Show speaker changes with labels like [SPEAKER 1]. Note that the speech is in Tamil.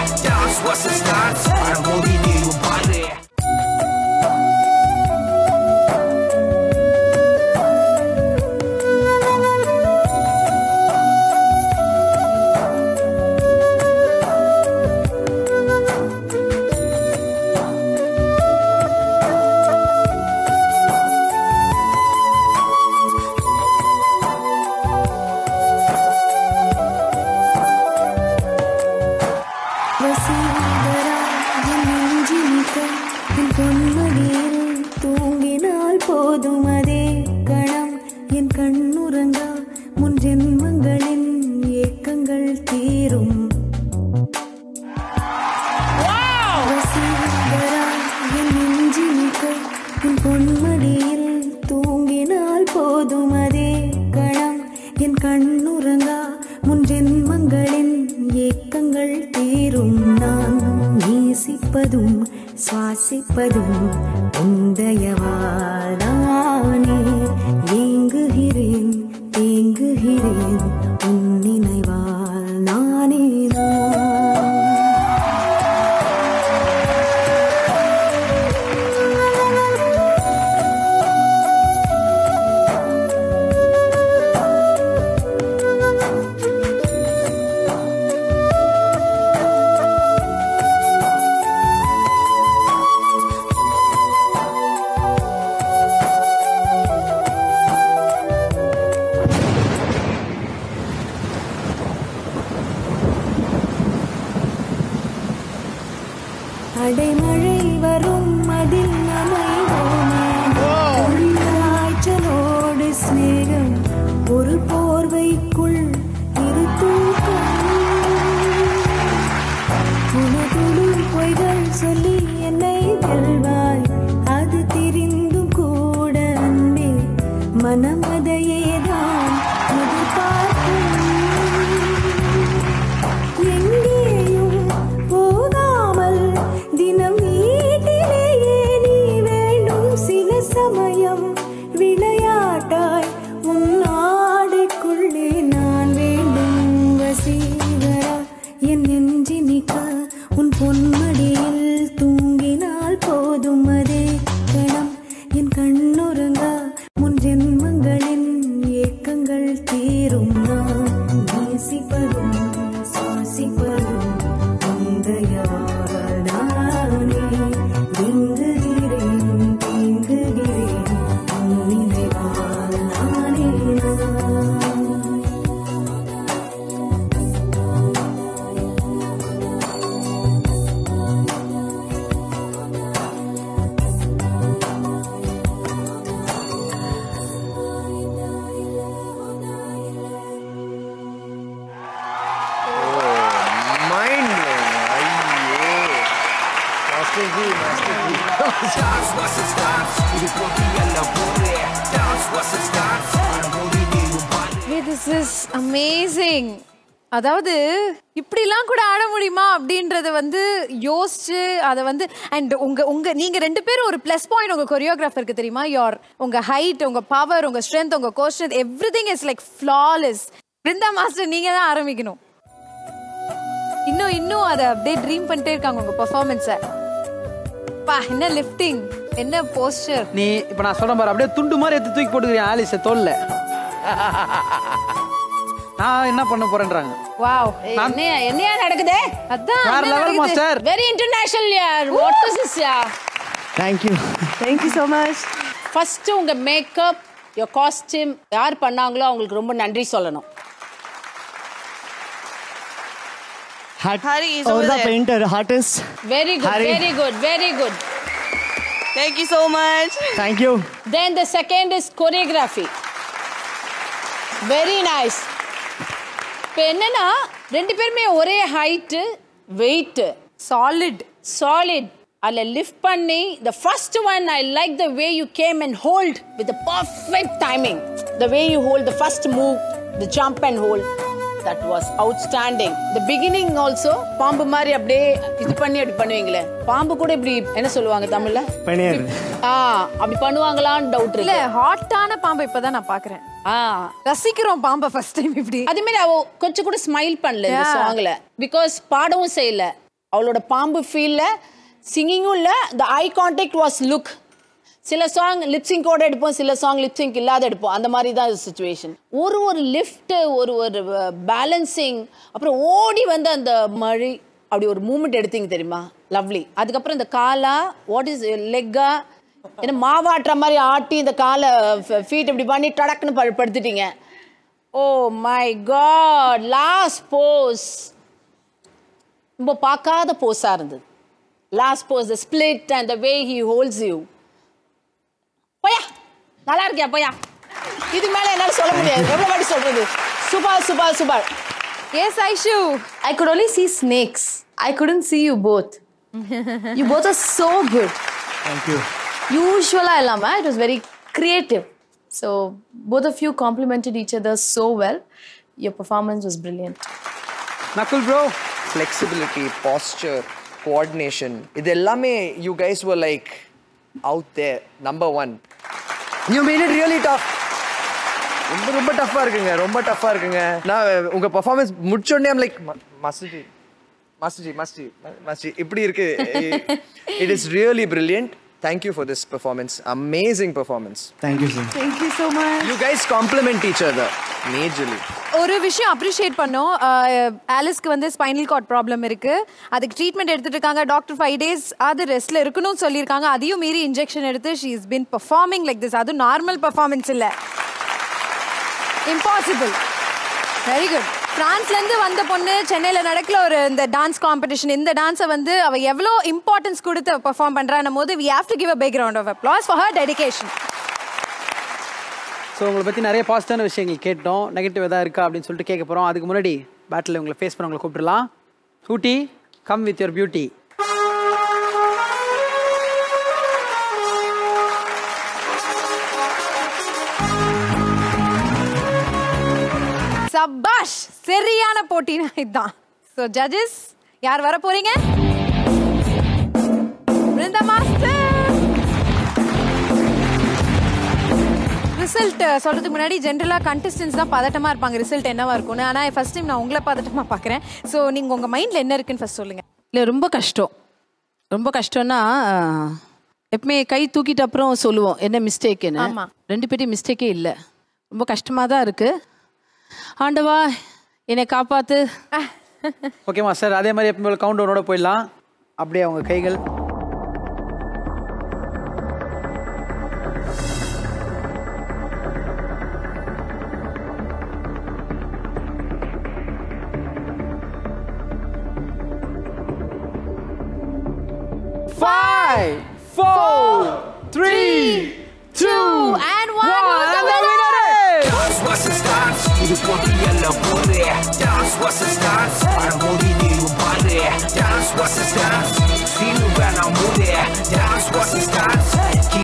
[SPEAKER 1] Dance was the start பழமொழி நீயும் பாரு
[SPEAKER 2] வசீகரா என் நெஞ்சினிக்க என் பொன்மடியில் தூங்கினால் போதும் அதே கணம் என் கண்ணுறங்கா முன் ஜென்மங்களின் ஏக்கங்கள் தீரும் வசீகரா என் நெஞ்சினிக்க என் பொன்மடியில் தூங்கினால் போதும் அதே கணம் என் கண்ணுறங்கா முன் ஜென்மங்களின் ஏக்கங்கள் தீரும் நான் நேசிப்பதும் சுவாசிப்பதும் உந்தயவாதானே ஏங்குகிறேன் தேங்குகிறேன் உன் நினைவால் நானே நான் அடைமழை வரும் அதில் நனைவோமே காய்ச்சலோடு சிநேகம் ஒரு போர்வைக்குள் இரு தூக்கம் துணு பொய்கள் சொல்லி என்னை வெல்வாய் அது தெரிந்தும் கூட அன்பே மனமதையேதான் எதிர்பார்க்கும் எங்கேயும் போகாமல் தினம் வீட்டிலேயே நீ வேண்டும் சில சமயம் விளையாட்டாய் உன் ஆடைக்குள்ளே நான் வேண்டும் வசீகரா என் நெஞ்சினிக்க உன் பொன்மடியில் தூங்கினால் போதும் அதே கணம் என் கண்ணுறங்கா முன் ஜென்மங்களின் ஏக்கங்கள் தீரும் நான் நேசிப்பதும் சுவாசிப்பதும் உந்தையால் நானே எங்குகிறேன் தேங்குகிறேன் உன் நினைவால் நானே நான்
[SPEAKER 3] மைண்ட் ஐயோ master ji master ji
[SPEAKER 1] Dance was the start இது போட்டி அல்ல போரு Dance was the start பழமொழி நீயும் பாரு
[SPEAKER 4] திஸ் இஸ் அமேசிங் அதாவது இப்படிலாம் கூட ஆட முடியுமா அப்படின்றத வந்து யோசிச்சு அதை வந்து அண்ட் உங்க உங்க நீங்க ரெண்டு பேரும் ஒரு ப்ளஸ் பாயிண்ட் உங்க கொரியோகிராஃபருக்கு தெரியுமா யோர் உங்க ஹைட் உங்க பவர் உங்க ஸ்ட்ரென்த் உங்க கோஸ்ட்ரென்த் everything is like flawless Brinda master நீங்க தான் ஆரம்பிக்கணும் இன்னும் இன்னும் அதை அப்படியே ட்ரீம் பண்ணிட்டே இருக்காங்க உங்க பெர்ஃபார்மன்ஸை பா என்ன லிஃப்டிங் என்ன போஸ்டர்
[SPEAKER 5] நீ இப்ப நான் சொல்றேன் பாரு அப்படியே துண்டு மாதிரி எடுத்து தூக்கி போட்டுக்கிறேன் ஆலிஸ தோல்ல நான் என்ன பண்ண போறேன்றாங்க
[SPEAKER 4] வாவ்
[SPEAKER 6] என்னையா என்னையா நடக்குது
[SPEAKER 4] அதான்
[SPEAKER 5] வேற
[SPEAKER 4] என்ன
[SPEAKER 5] லெவல்
[SPEAKER 4] நடக்குது?
[SPEAKER 5] மாஸ்டர்
[SPEAKER 6] வெரி இன்டர்நேஷனல் யார் what is this yeah
[SPEAKER 7] thank you
[SPEAKER 8] thank you so much
[SPEAKER 6] first உங்க மேக்கப் யோர் காஸ்டியூம் யார் பண்ணாங்களோ அவங்களுக்கு ரொம்ப நன்றி சொல்லணும்
[SPEAKER 8] Hari is over
[SPEAKER 7] அவர் தான்
[SPEAKER 8] there.
[SPEAKER 7] Painter artist
[SPEAKER 6] very good
[SPEAKER 7] Hari.
[SPEAKER 6] Very good very good
[SPEAKER 8] Thank you so much.
[SPEAKER 7] Thank you
[SPEAKER 6] then the second is choreography very nice இப்போ என்னன்னா ரெண்டு பேருமே ஒரே ஹைட்டு வெயிட்
[SPEAKER 4] சாலிட்
[SPEAKER 6] சாலிட் அதில் லிஃப்ட் பண்ணி the first one I like the way you came and hold with perfect timing the way you hold the first move the jump and hold that was outstanding the beginning also பாம்பு மாதிரி அப்படியே இது பண்ணி அப்படி பண்ணுவீங்களே பாம்பு கூட இப்படி என்ன சொல்லுவாங்க தமிழ்ல
[SPEAKER 7] பனியர்
[SPEAKER 6] ஆ அப்படி பண்ணுவாங்களான்னு டவுட்
[SPEAKER 4] இல்ல
[SPEAKER 6] இருக்கு
[SPEAKER 4] ஹாட்டான பாம்பை இப்பதான் நான் பாக்குறேன்
[SPEAKER 6] ஆ
[SPEAKER 4] ரசிக்கிறோம் பாம்பை ஃபர்ஸ்ட் டைம் இப்படி
[SPEAKER 6] அதே மாதிரி அவ கொஞ்சம் கூட ஸ்மைல் பண்ணல இந்த
[SPEAKER 4] Yeah.
[SPEAKER 6] சாங்ல பிகாஸ் பாடவும் செய்யல அவளோட பாம்பு ஃபீலில் சிங்கிங்கும் இல்லை the eye contact was look சில சாங் லிப்சிங்கோட எடுப்போம் சில சாங் லிப்சிங்க் இல்லாத எடுப்போம் அந்த மாதிரி தான் சுச்சுவேஷன் ஒரு ஒரு லிஃப்ட்டு ஒரு ஒரு பேலன்சிங் அப்புறம் ஓடி வந்து அந்த மழை அப்படி ஒரு மூமெண்ட் எடுத்தீங்க தெரியுமா லவ்லி அதுக்கப்புறம் இந்த காலா வாட் இஸ் லெக்கா என்ன மாவாட்டுற மாதிரி ஆட்டி இந்த காலை ஃபீட் இப்படி பண்ணி டடக்குன்னு படு- படுத்துட்டீங்க oh my god last pose ரொம்ப பார்க்காத போஸாக இருந்தது last pose the split and the way he holds you போயா நல்லா இருக்கியா போயா இது மேல என்னால சொல்ல முடியாது எவ்வளவு வாட்டி சொல்றது super super super
[SPEAKER 4] yes Aishu
[SPEAKER 9] I could only see snakes. I couldn't see you both. you both are so good.
[SPEAKER 5] Thank you.
[SPEAKER 9] Usual Ilama, it was very creative. So both of you complemented each other so well. Your performance was brilliant.
[SPEAKER 5] Nakul bro.
[SPEAKER 3] Flexibility posture coordination இது எல்லாமே you guys were like out there number one you mean it really tough ரொம்ப ரொம்ப டஃப்பாக இருக்குங்க ரொம்ப டஃப்பாக இருக்குங்க நான் உங்கள் பர்ஃபார்மன்ஸ் முடிச்சோடனே ஐம் லைக் மஸ்ஜி மஸ்ஜி மஸ்ஜி மஸ்ஜி இப்படி இருக்கு it is really brilliant thank you for this performance amazing performance
[SPEAKER 5] Thank you, sir.
[SPEAKER 9] Thank you so much.
[SPEAKER 3] You guys compliment each other majorly
[SPEAKER 4] ஒரு விஷயம் அப்ரிஷியேட் பண்ணோம் அஹ், ஆலிஸ்க்கு வந்து ஸ்பைனல் கார்ட் ப்ராப்ளம் இருக்கு அதுக்கு ட்ரீட்மெண்ட் எடுத்துட்டு இருக்காங்க டாக்டர் ஃபைவ் டேஸ் அது ரெஸ்ட்ல இருக்கணும்னு சொல்லியிருக்காங்க அதையும் மீறி இன்ஜெக்ஷன் எடுத்து she is been performing like this அது நார்மல் பெர்ஃபார்மன்ஸ் இல்ல இம்பாசிபிள் வெரி குட் பிரான்ஸ்ல இருந்து வந்த பொண்ணு சென்னையில நடக்கல ஒரு இந்த டான்ஸ் காம்படிஷன் இந்த டான்ஸை வந்து அவ எவ்வளோ இம்பார்ட்டன்ஸ் கொடுத்து பெர்ஃபார்ம் பண்றான்னும் போது we have to give a background of applause for her dedication
[SPEAKER 5] so உங்களை பற்றி நிறைய பாசிட்டிவான விஷயங்கள் கேட்டோம் நெகட்டிவ் எதாவது இருக்கா அப்படின்னு சொல்லிட்டு கேட்க போகிறோம் அதுக்கு முன்னாடி பேட்டில் உங்களை ஃபேஸ் பண்ண உங்களை கூப்பிட்டுலாம் Ooty come with your beauty
[SPEAKER 4] சபாஷ் சரியான போட்டினா இதுதான் ஸோ ஜட்ஜஸ் யார் வர போறீங்க பிருந்தா மாஸ்டர் ரிசல்ட் சொல்றதுக்கு முன்னாடி ஜென்ரலா கண்டஸ்டன்ஸ் தான் பதட்டமா இருப்பாங்க ரிசல்ட் என்னவா இருக்கும்னு ஆனா ஃபர்ஸ்ட் டைம் நான் உங்களை பதட்டமா பார்க்கறேன் ஸோ நீங்க உங்க மைண்ட்ல என்ன இருக்குன்னு ஃபர்ஸ்ட் சொல்லுங்க
[SPEAKER 6] இல்லை ரொம்ப கஷ்டம் ரொம்ப கஷ்டம்னா ஆஹ், எப்பவுமே கை தூக்கிட்ட அப்புறம் சொல்லுவோம் என்ன மிஸ்டேக்குன்னு
[SPEAKER 4] ஆமா.
[SPEAKER 6] ரெண்டு பேரும் மிஸ்டேக்கே இல்லை ரொம்ப கஷ்டமாக தான் இருக்கு ஆண்டவா என்னை காப்பாத்து
[SPEAKER 5] ஓகேமா சார் அதே மாதிரி எப்போ கவுண்ட் டவுனோட போயிடலாம் அப்படியே அவங்க கைகள் Five, four, three, two,
[SPEAKER 4] and one. Who's the
[SPEAKER 5] and the
[SPEAKER 4] winner?
[SPEAKER 5] winner is-
[SPEAKER 1] Dance was a start, இது போட்டியல்ல போரே Dance was a start,